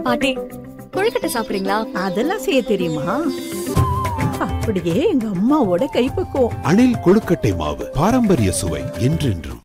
பாட்டி கொழுக்கட்டை சாப்பிடுறீங்களா அதெல்லாம் செய்ய தெரியுமா அப்படியே எங்க அம்மாவோட கைப்பக்குவம் அணில் கொழுக்கட்டை மாவு பாரம்பரிய சுவை என்றென்றும்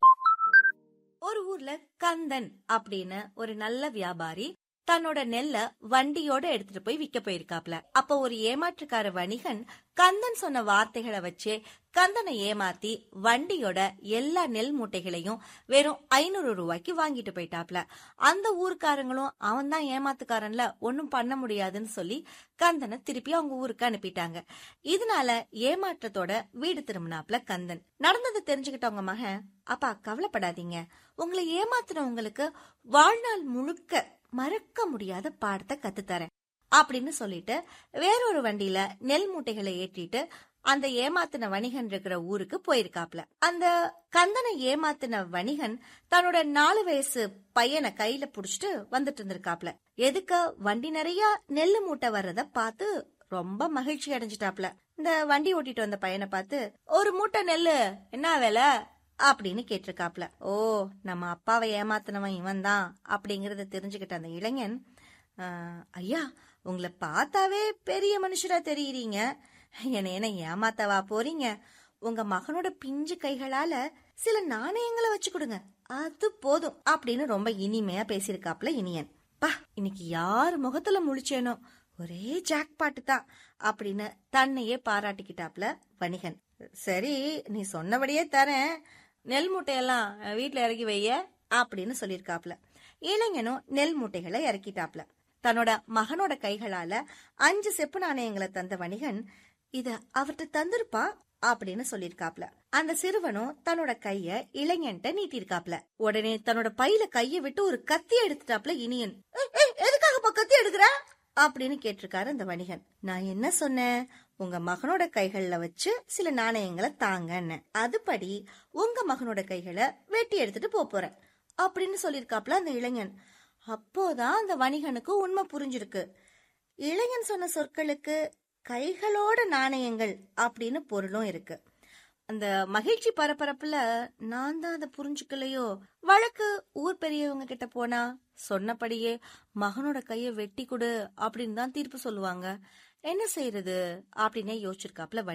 ஒரு ஊர்ல கந்தன் அப்படின்னு ஒரு நல்ல வியாபாரி தன்னோட நெல்ல வண்டியோட எடுத்துட்டு போய் விக்க போயிருக்காப்ல அப்ப ஒரு ஏமாற்றுக்கார வணிகன் கந்தன் சொன்ன வார்த்தைகளை வச்சு கந்தனை ஏமாத்தி வண்டியோட எல்லா நெல் மூட்டைகளையும் வெறும் ஐநூறு ரூபாய்க்கு வாங்கிட்டு போயிட்டாப்ல அந்த ஊர்க்காரங்களும் அவன் தான் ஏமாத்துக்காரன்ல ஒன்னும் பண்ண முடியாதுன்னு சொல்லி கந்தனை திருப்பி அவங்க ஊருக்கு அனுப்பிட்டாங்க இதனால ஏமாற்றத்தோட வீடு திரும்பினாப்ல கந்தன் நடந்ததை தெரிஞ்சுக்கிட்டவங்க மகன் அப்பா கவலைப்படாதீங்க உங்களை ஏமாத்துனவங்களுக்கு வாழ்நாள் முழுக்க மறக்க முடியாத பாடத்தை கத்துத்தரேன் அப்படின்னு சொல்லிட்டு வேறொரு வண்டியில நெல் மூட்டைகளை ஏற்றிட்டு அந்த ஏமாத்தின வணிகன் இருக்கிற ஊருக்கு போயிருக்காப்ல அந்த கந்தனை ஏமாத்தின வணிகன் தன்னோட நாலு வயசு பையனை கையில புடிச்சிட்டு வந்துட்டு இருந்திருக்காப்ல எதுக்க வண்டி நிறைய நெல்லு மூட்டை வர்றத பார்த்து ரொம்ப மகிழ்ச்சி அடைஞ்சிட்டாப்ல இந்த வண்டி ஓட்டிட்டு வந்த பையனை பார்த்து ஒரு மூட்டை நெல்லு என்ன வேலை அப்படின்னு கேட்டிருக்காப்ல ஓ நம்ம அப்பாவை ஏமாத்தினவன் இவன் தான் அப்படிங்கறத தெரிஞ்சுக்கிட்ட அந்த இளைஞன் "ஆஹ், ஐயா உங்களை பார்த்தாவே பெரிய மனுஷரா தெரியுறீங்க என்ன என்ன ஏமாத்தவா போறீங்க உங்க மகனோட பிஞ்சு கைகளால சில நாணயங்களை வச்சு கொடுங்க அது போதும் அப்படின்னு ரொம்ப இனிமையா பேசியிருக்காப்ல இனியன் பா இன்னைக்கு யார் முகத்துல முழிச்சேனோ ஒரே ஜாக் பாட்டு தான் அப்படின்னு தன்னையே பாராட்டிக்கிட்டாப்ல வணிகன் சரி நீ சொன்னபடியே தரேன் நெல் மூட்டையெல்லாம் வீட்ல இறக்கி வைய அப்படின்னு சொல்லியிருக்காப்ல இளைஞனும் நெல் மூட்டைகளை இறக்கிட்டாப்ல தன்னோட மகனோட கைகளால அஞ்சு செப்பு நாணயங்களை தந்த வணிகன் இத அவர்கிட்ட தந்திருப்பா அப்படின்னு சொல்லியிருக்காப்ல அந்த சிறுவனும் தன்னோட கைய இளைஞன்ட்ட நீட்டிருக்காப்ல உடனே தன்னோட பையில கைய விட்டு ஒரு கத்தி எடுத்துட்டாப்ல இனியன் "ஏய், ஏய், எதுக்காகப்பா கத்தி எடுக்கிற அப்படின்னு கேட்டிருக்காரு அந்த வணிகன் நான் என்ன சொன்னேன் உங்க மகனோட கைகள்ல வச்சு சில நாணயங்களை தாங்கன்னு அதுபடி உங்க மகனோட கைகளை வெட்டி எடுத்துட்டு போப் போறேன் அப்படின்னு சொல்லியிருக்காப்ல அந்த இளைஞன் அப்போதான் அந்த வணிகனுக்கு உண்மை புரிஞ்சிருக்கு இளைஞன் சொன்ன சொற்களுக்கு கைகளோட நாணயங்கள் அப்படின்னு பொருளும் இருக்கு அந்த மகிழ்ச்சி பரபரப்புல நான் தான் அதை புரிஞ்சுக்கலையோ வழக்கு ஊர் பெரியவங்க கிட்ட போனா சொன்னபடியே மகனோட கைய வெட்டி கொடு அப்படின்னு தான் தீர்ப்பு சொல்லுவாங்க என்ன செய்யறது அப்படின்னே யோசிச்சிருக்காப்ல